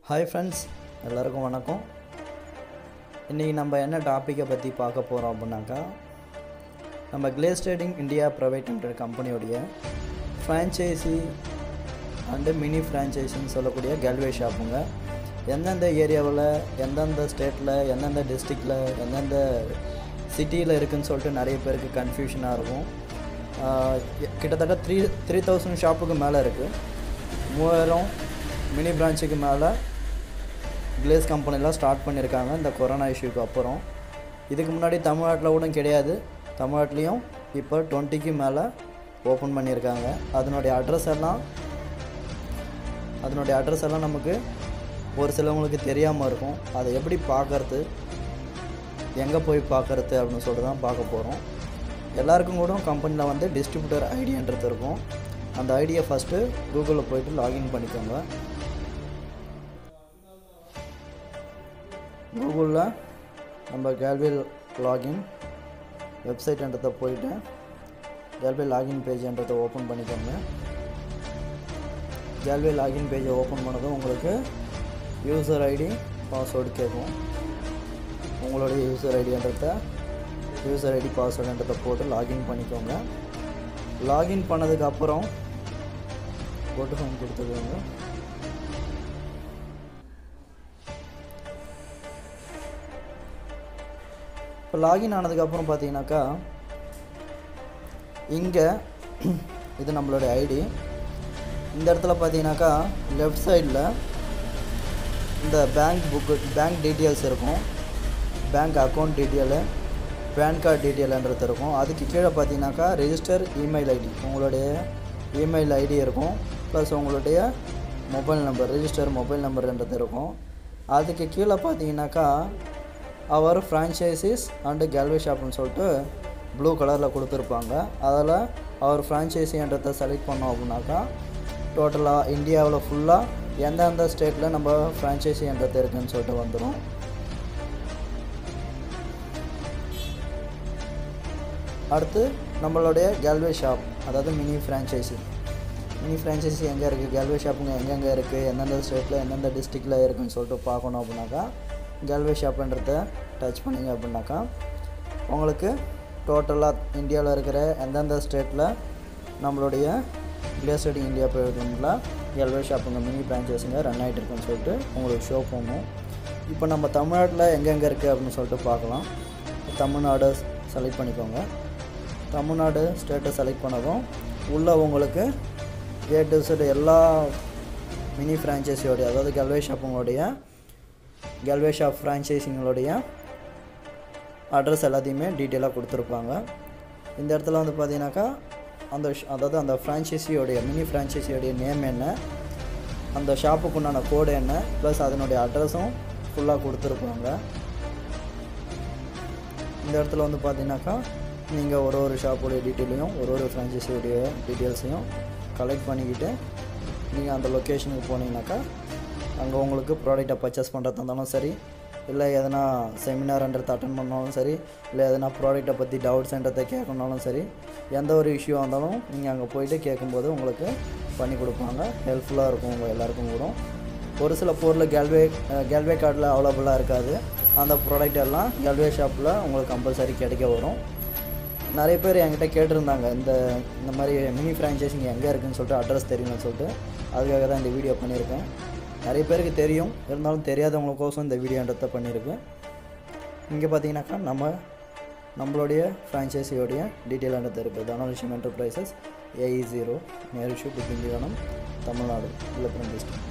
hi friends எல்லாருக்கும் வணக்கம் இன்றைக்கி நம்ம என்ன டாப்பிக்கை பற்றி பார்க்க போகிறோம் அப்படின்னாக்கா நம்ம Glaze trading India private limited கம்பெனியோடைய ஃப்ரான்ச்சைசி அண்டு மினி ஃப்ரான்ச்சைசின்னு சொல்லக்கூடிய கேல்வே ஷாப்புங்க எந்தெந்த ஏரியாவில் எந்தெந்த ஸ்டேட்டில் எந்தெந்த டிஸ்ட்ரிக்டில் எந்தெந்த சிட்டியில் இருக்குதுன்னு சொல்லிட்டு நிறைய பேருக்கு கன்ஃபியூஷனாக இருக்கும் ஆஹ் கிட்டத்தட்ட த்ரீ த்ரீ தௌசண்ட் ஷாப்புக்கு மேலே இருக்குது மூவாயிரம் மினி பிரான்ச்சுக்கு மேலே கிளேஸ் கம்பெனிலாம் ஸ்டார்ட் பண்ணியிருக்காங்க இந்த கொரோனா இஷ்யூக்கு அப்புறம் இதுக்கு முன்னாடி தமிழ்நாட்டில் கூட கிடையாது தமிழ்நாட்டிலையும் இப்போ டுவெண்ட்டிக்கு மேலே ஓப்பன் பண்ணியிருக்காங்க அதனுடைய அட்ரஸ் எல்லாம் அதனுடைய அட்ரஸ் எல்லாம் நமக்கு ஒரு சிலவங்களுக்கு தெரியாமல் இருக்கும் அதை எப்படி பார்க்கறது எங்கே போய் பார்க்கறது அப்படின்னு சொல்லிட்டு தான் பார்க்க போகிறோம் எல்லாருக்கும் கூட கம்பெனியில் வந்து டிஸ்ட்ரிபியூட்டர் ஐடின்றது இருக்கும் அந்த ஐடியை ஃபஸ்ட்டு கூகுளில் போயிட்டு லாகின் பண்ணிக்கோங்க கூகுளில் நம்ம கேல்வே லாகின் வெப்சைட்ன்றதை போயிட்டு கேல்வே லாகின் பேஜ்ன்றதை ஓப்பன் பண்ணிக்கோங்க கேல்வே லாகின் பேஜை ஓப்பன் பண்ணதும் உங்களுக்கு யூசர் ஐடி பாஸ்வேர்டு கேட்கும் உங்களுடைய யூசர் ஐடின்றத யூசர் ஐடி பாஸ்வேர்டுன்றதை போட்டு லாகின் பண்ணிக்கோங்க லாகின் பண்ணதுக்கு அப்புறம் போட்டு ஃபோன் கொடுத்துக்கோங்க இப்போ லாகின் ஆனதுக்கப்புறம் பார்த்தீங்கன்னாக்கா இங்கே இது நம்மளுடைய ஐடி இந்த இடத்துல பார்த்தீங்கன்னாக்கா லெஃப்ட் சைடில் இந்த பேங்க் புக்கு பேங்க் டீட்டெயில்ஸ் இருக்கும் bank account detail PAN card டீட்டெயில்ன்றது இருக்கும் அதுக்கு கீழே பார்த்தீங்கன்னாக்கா ரெஜிஸ்டர் இமெயில் ஐடி உங்களுடைய இமெயில் ஐடி இருக்கும் ப்ளஸ் உங்களுடைய மொபைல் நம்பர் ரெஜிஸ்டர் மொபைல் நம்பர்ன்றது இருக்கும் அதுக்கு கீழே பார்த்தீங்கன்னாக்கா அவர் ஃப்ரான்ச்சைசிஸ் அண்டு கேல்வே ஷாப்னு சொல்லிட்டு ப்ளூ கலரில் கொடுத்துருப்பாங்க அதில் அவர் ஃப்ரான்ச்சைசின்றதை செலக்ட் பண்ணோம் அப்படின்னாக்கா டோட்டலாக இந்தியாவில் ஃபுல்லாக எந்தெந்த ஸ்டேட்டில் நம்ம ஃப்ரான்ச்சைசின்றது இருக்குன்னு சொல்லிட்டு வந்துடும் அடுத்து நம்மளுடைய கேல்வே ஷாப் அதாவது மினி ஃப்ரான்ச்சைசி மினி ஃப்ரான்ச்சைசி எங்கே இருக்குது கேல்வே ஷாப்புங்க எங்கெங்கே இருக்குது எந்தெந்த ஸ்டேட்டில் எந்தெந்த டிஸ்ட்ரிக்டில் இருக்குன்னு சொல்லிட்டு பார்க்கணும் அப்படின்னாக்கா கேல்வே ஷாப்புன்றத டச் பண்ணிங்க அப்படின்னாக்கா உங்களுக்கு டோட்டலாக இந்தியாவில் இருக்கிற எந்தெந்த ஸ்டேட்டில் நம்மளுடைய கிளேஸ்டடி இந்தியா ப்ரோக்ராமில் கேல்வே ஷாப்புங்க மினி பிரான்ச்சஸுங்க ரன் ஆகிட்டு இருக்குன்னு சொல்லிட்டு உங்களுக்கு ஷோ பண்ணும் இப்போ நம்ம தமிழ்நாட்டில் எங்கெங்கே இருக்குது அப்படின்னு சொல்லிட்டு பார்க்கலாம் தமிழ்நாடு செலக்ட் பண்ணிக்கோங்க தமிழ்நாடு ஸ்டேட்டை செலக்ட் பண்ணதும் உள்ளே உங்களுக்கு ஏ டு செட் எல்லா மினி ஃப்ரான்ச்சைஸியோடைய அதாவது கல்வே ஷாப்புங்களுடைய கல்வே ஷாப் ஃப்ரான்ச்சைஸிங்களுடைய அட்ரஸ் எல்லாத்தையுமே டீட்டெயிலாக கொடுத்துருப்பாங்க இந்த இடத்துல வந்து பார்த்தீங்கன்னாக்கா அந்த ஷ- அதாவது அந்த ஃப்ரான்ச்சைஸியோடைய மினி ஃப்ரான்ச்சைஸியோடைய நேம் என்ன அந்த ஷாப்புக்கு உண்டான கோடு என்ன ப்ளஸ் அதனுடைய அட்ரஸும் ஃபுல்லாக கொடுத்துருப்பாங்க இந்த இடத்துல வந்து பார்த்தீங்கன்னாக்கா நீங்கள் ஒரு ஒரு ஷாப்போடைய டீட்டெயிலையும் ஒரு ஒரு ஃப்ரான்ச்சைஸியோடைய டீட்டெயில்ஸையும் கலெக்ட் பண்ணிக்கிட்டு நீங்கள் அந்த லொக்கேஷனுக்கு போனீங்கன்னாக்கா அங்கே உங்களுக்கு ப்ராடக்டை பர்ச்சேஸ் பண்ணுறதா இருந்தாலும் சரி இல்லை எதனா செமினார்ன்றதை அட்டன் பண்ணாலும் சரி இல்லை எதனா ப்ராடக்ட்டை பற்றி டவுட்ஸ்ன்றதை கேட்கணுனாலும் சரி எந்த ஒரு இஷ்யூவாக இருந்தாலும் நீங்கள் அங்கே போயிட்டு கேட்கும்போது உங்களுக்கு பண்ணி கொடுப்பாங்க ஹெல்ப்ஃபுல்லாக இருக்கும் உங்கள் எல்லாருக்கும் கூட ஒரு சில பொருள் கேல்வே கேல்வே கார்டில் அவைலபிளாக இருக்காது அந்த ப்ராடக்ட் எல்லாம் கேல்வே ஷாப்பில் உங்களுக்கு கம்பல்சரி கிடைக்க வரும் நிறைய பேர் என்கிட்ட கேட்டிருந்தாங்க இந்த இந்த மாதிரி மினி ஃப்ரான்ச்சைஸிங் எங்கே இருக்குன்னு சொல்லிட்டு அட்ரஸ் தெரியும்னு சொல்லிட்டு அதுக்காக தான் இந்த வீடியோ பண்ணியிருக்கேன் நிறைய பேருக்கு தெரியும் இருந்தாலும் தெரியாதவங்களுக்கோசம் இந்த வீடியோன்றதை பண்ணியிருக்கேன் இங்கே பார்த்தீங்கன்னாக்கா நம்ம நம்மளுடைய ஃப்ரான்ச்சைஸியோடைய டீட்டெயிலானது இருக்குது தனலட்சுமி என்டர்பிரைசஸ் ஏஇ ஜீரோ நேருஷு திண்டிவனம் தமிழ்நாடு விழுப்புரம் டிஸ்ட்ரிக்ட்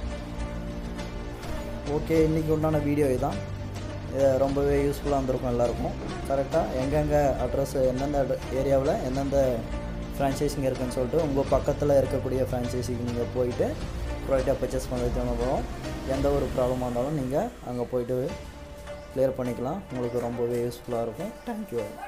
ஓகே இன்றைக்கி உண்டான வீடியோ இதுதான் இது ரொம்பவே யூஸ்ஃபுல்லாக இருந்திருக்கும் எல்லாருக்கும் கரெக்டாக எங்கெங்கே அட்ரஸ் எந்தெந்த ஏரியாவில் எந்தெந்த ஃப்ரான்ச்சைஸிங் இருக்குன்னு சொல்லிட்டு உங்கள் பக்கத்தில் இருக்கக்கூடிய ஃப்ரான்ச்சைஸிக்கு நீங்கள் போயிட்டு ப்ராடக்டாக பர்ச்சேஸ் பண்ணுறதுக்கு அனுபவம் எந்த ஒரு ப்ராப்ளமாக இருந்தாலும் நீங்கள் அங்கே போயிட்டு க்ளியர் பண்ணிக்கலாம் உங்களுக்கு ரொம்பவே யூஸ்ஃபுல்லாக இருக்கும் தேங்க்யூ